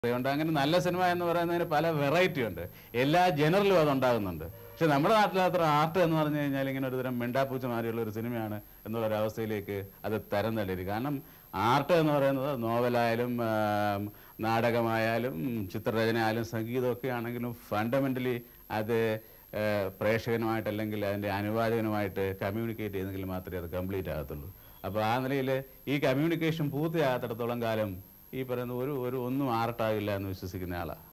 ഉണ്ട് അങ്ങനെ നല്ല സിനിമ എന്ന് പറയുന്നതിന് പല വെറൈറ്റി ഉണ്ട് എല്ലാ ജനറിലും അത് ഉണ്ടാകുന്നുണ്ട് പക്ഷെ നമ്മുടെ നാട്ടിൽ അത്ര ആർട്ട് എന്ന് പറഞ്ഞു കഴിഞ്ഞാൽ ഇങ്ങനെ ഒരു തരം മിണ്ടാപ്പൂച്ച മാതിരിയുള്ള ഒരു സിനിമയാണ് എന്നുള്ള ഒരു അവസ്ഥയിലേക്ക് അത് തരം തള്ളിയത് കാരണം ആർട്ട് എന്ന് പറയുന്നത് നോവലായാലും ആം, നാടകമായാലും ചിത്രരചന ആയാലും സംഗീതമൊക്കെ ആണെങ്കിലും ഫണ്ടമെന്റലി അത് ആ, പ്രേക്ഷകനുമായിട്ട് അല്ലെങ്കിൽ അതിൻ്റെ അനുവാചകനുമായിട്ട് കമ്മ്യൂണിക്കേറ്റ് ചെയ്തെങ്കിൽ മാത്രമേ അത് കംപ്ലീറ്റ് ആകത്തുള്ളൂ അപ്പോൾ ആ നിലയിൽ ഈ കമ്മ്യൂണിക്കേഷൻ പൂർത്തിയാകാത്തിടത്തോളം കാലം ഈ പറയുന്ന ഒരു ഒരു ഒന്നും ആർട്ടാകില്ല എന്ന് വിശ്വസിക്കുന്ന ആളാണ്